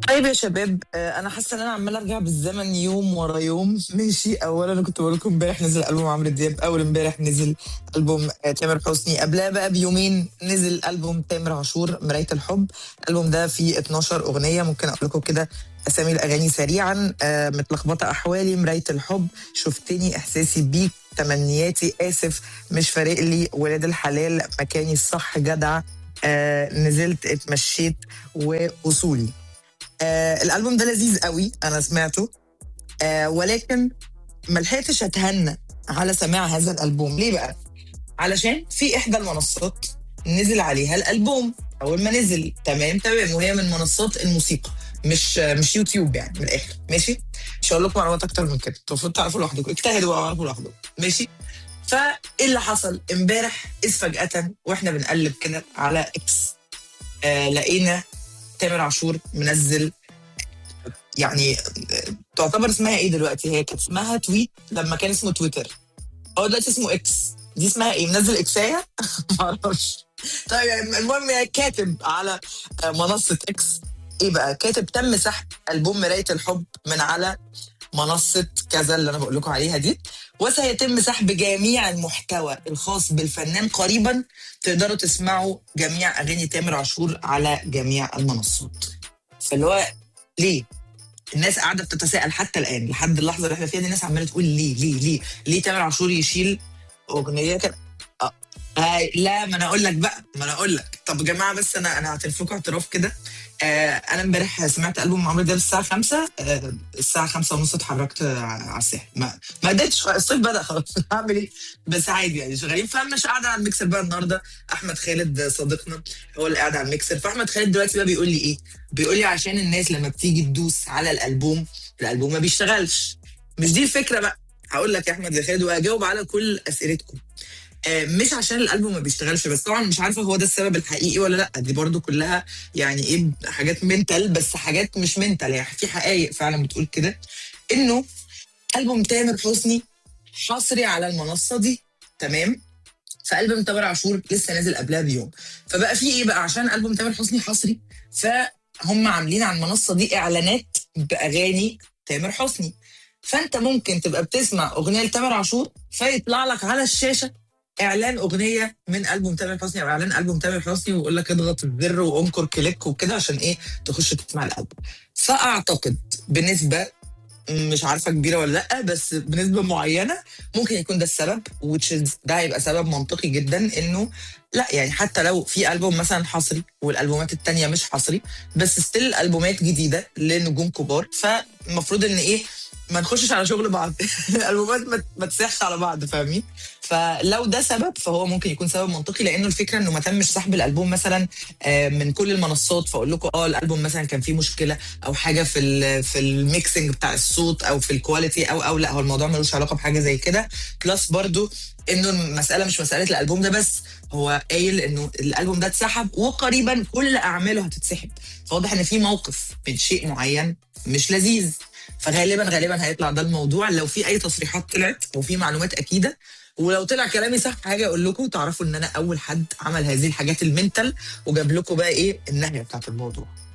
طيب يا شباب آه، انا حاسه ان انا عماله ارجع بالزمن يوم ورا يوم ماشي اولا انا كنت بقول لكم امبارح نزل البوم عمرو دياب اول امبارح نزل البوم آه، تامر حسني قبلها بقى بيومين نزل البوم تامر عاشور مرايه الحب الالبوم ده فيه 12 اغنيه ممكن اقول لكم كده اسامي الاغاني سريعا آه، متلخبطه احوالي مرايه الحب شفتني احساسي بيك تمنياتي اسف مش فارق لي ولاد الحلال مكاني الصح جدع آه نزلت اتمشيت واصولي آه الالبوم ده لذيذ قوي انا سمعته آه ولكن ما لحقتش اتهنى على سماع هذا الالبوم ليه بقى علشان في احدى المنصات نزل عليها الالبوم اول ما نزل تمام تمام وهي من منصات الموسيقى مش مش يوتيوب يعني من الاخر ماشي مش هقول لكم معلومات اكتر من كده انتوا المفروض تعرفوا لوحدكم اجتهدوا واعرفوا لوحدكم ماشي فايه اللي حصل امبارح اذ فجاه واحنا بنقلب كده على اكس آه لقينا تامر عاشور منزل يعني آه، تعتبر اسمها ايه دلوقتي هي كانت اسمها تويت لما كان اسمه تويتر هو دلوقتي اسمه اكس دي اسمها ايه منزل اكسايه معرفش طيب يعني المهم هي كاتب على آه، منصه اكس ايه بقى كاتب تم سحب البوم مرايه الحب من على منصه كذا اللي انا بقول لكم عليها دي وسيتم سحب جميع المحتوى الخاص بالفنان قريبا تقدروا تسمعوا جميع اغاني تامر عاشور على جميع المنصات فاللي هو ليه الناس قاعده بتتساءل حتى الان لحد اللحظه اللي احنا فيها دي الناس عماله تقول ليه ليه ليه ليه تامر عاشور يشيل اغنيه كده آه. آه لا ما انا اقول لك بقى ما انا اقول لك طب يا جماعه بس انا انا هعترف لكم اعتراف كده آه انا امبارح سمعت البوم عمرو دياب الساعه 5 آه الساعه 5 ونص اتحركت آه، على الساحل ما ما قدرتش الصيف بدا خلاص هعمل ايه بس عادي يعني شغالين فمش قاعده على الميكسر بقى النهارده احمد خالد صديقنا هو اللي قاعد على الميكسر فاحمد خالد دلوقتي بقى بيقول لي ايه بيقول لي عشان الناس لما بتيجي تدوس على الالبوم الالبوم ما بيشتغلش مش دي الفكره بقى هقول لك يا احمد يا خالد وهجاوب على كل اسئلتكم آه، مش عشان الالبوم ما بيشتغلش بس طبعا مش عارفه هو ده السبب الحقيقي ولا لا دي برضو كلها يعني ايه حاجات منتال بس حاجات مش منتال يعني في حقائق فعلا بتقول كده انه البوم تامر حسني حصري على المنصه دي تمام فالبوم تامر عاشور لسه نازل قبلها بيوم فبقى في ايه بقى عشان البوم تامر حسني حصري فهم عاملين على المنصه دي اعلانات باغاني تامر حسني فانت ممكن تبقى بتسمع اغنيه لتامر عاشور فيطلع لك على الشاشه اعلان اغنيه من البوم تامر حسني او اعلان البوم تامر حسني ويقول لك اضغط الزر وانكر كليك وكده عشان ايه تخش تسمع الالبوم فاعتقد بنسبه مش عارفه كبيره ولا لا بس بنسبه معينه ممكن يكون ده السبب which is ده هيبقى سبب منطقي جدا انه لا يعني حتى لو في البوم مثلا حصري والالبومات التانية مش حصري بس ستيل البومات جديده لنجوم كبار فالمفروض ان ايه ما نخشش على شغل بعض الالبومات ما- ما تسيحش على بعض فاهمين فلو ده سبب فهو ممكن يكون سبب منطقي لانه الفكره انه ما تمش سحب الالبوم مثلا آه، من كل المنصات فاقول لكم اه الالبوم مثلا كان فيه مشكله او حاجه في ال في الميكسنج بتاع الصوت او في الكواليتي او او لا هو الموضوع ملوش علاقه بحاجه زي كده بلس برضو انه المساله مش مساله الالبوم ده بس هو قايل انه الالبوم ده اتسحب وقريبا كل اعماله هتتسحب فواضح ان في موقف من شيء معين مش لذيذ فغالبا غالبا هيطلع ده الموضوع لو في اي تصريحات طلعت او في معلومات اكيده ولو طلع كلامي صح حاجه اقول لكم تعرفوا ان انا اول حد عمل هذه الحاجات المنتال وجاب لكم بقى ايه النهايه بتاعت الموضوع